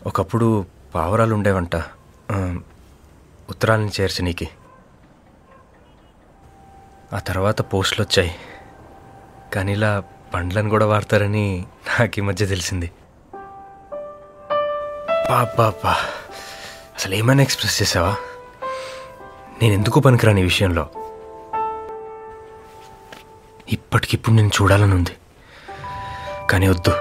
ఒకప్పుడు పావురాలు ఉండేవంట ఆ, ఉత్తరాలను చేర్చనీకి ఆ తర్వాత పోస్టులు వచ్చాయి కానీ ఇలా పండ్లను కూడా వాడతారని నాకు ఈ మధ్య తెలిసింది పాపా అసలు ఏమైనా ఎక్స్ప్రెస్ చేసావా నేను ఎందుకు పనికిరాని ఈ విషయంలో ఇప్పటికిప్పుడు నేను చూడాలని ఉంది కానీ వద్దు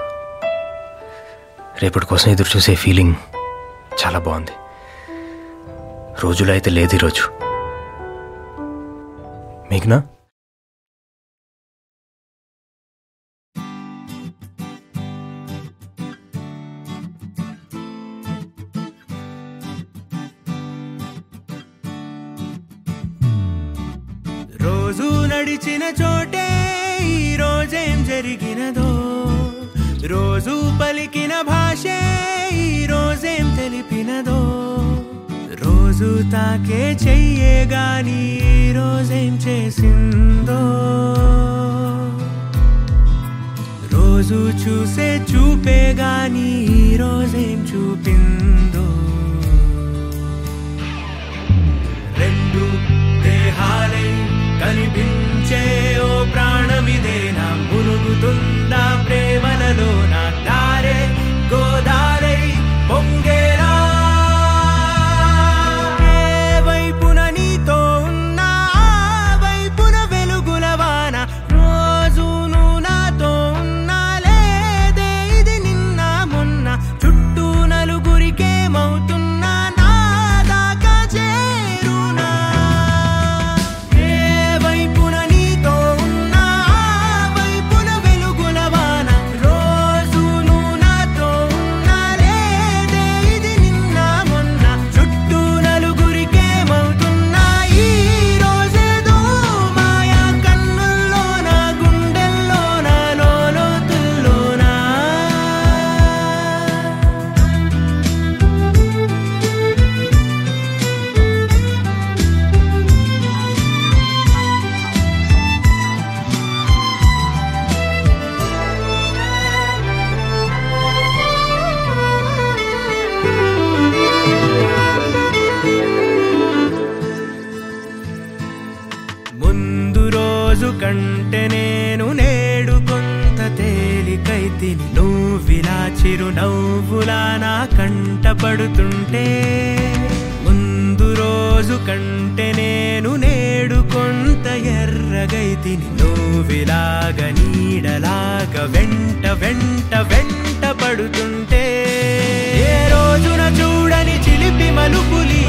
రేపటి కోసం ఎదురు చూసే ఫీలింగ్ చాలా బాగుంది రోజులో అయితే లేదు ఈరోజు మీకునా రోజు నడిచిన చోటే ఈ రోజేం జరిగినదో రోజు పలికిన భాషే ఈ రోజేం తెలిపినదో రోజు తాకే చెయ్యే గాని ఈ రోజేం చేసిందో రోజు చూసే చూపే గాని ఈ రోజేం చూపిందో రెండు దేహాలై కనిపించే ఓ ప్రాణమిదేనా మునుగుతుందా ప్రేమలలో నా దారే గోదారై పొంగేరా ఏ వైపున నీతో ఉన్నా ఆ వైపున వెలుగుల వాన రోజు నువ్వు నాతో ఉన్నా లేదే ఇది నిన్న మొన్న చుట్టూ నలుగురికేమవుతున్నా నా దాకా చేరునా ఏ వైపున నీతో ఉన్నా ఆ వైపున వెలుగుల వాన రోజు నువ్వు నాతో ఉన్నా లేదే ఇది నిన్న మొన్న చుట్టూ నలుగురికేమవుతున్నా ఈ రోజేదో మాయా కన్నుల్లోన గుండెల్లోన లోతుల్లోనా ముందు రోజు కంటే నేను నేడు కొంత తేలికైతిని నువ్విలా చిరునవ్వులా నా కంట పడుతుంటే ముందు రోజు కంటే నేను నేడు కొంత ఎర్రగైతిని నువ్విలాగ నీడలాగ వెంట వెంట వెంట పడుతుంటే ఏ రోజున చూడని చిలిపి మలుపులి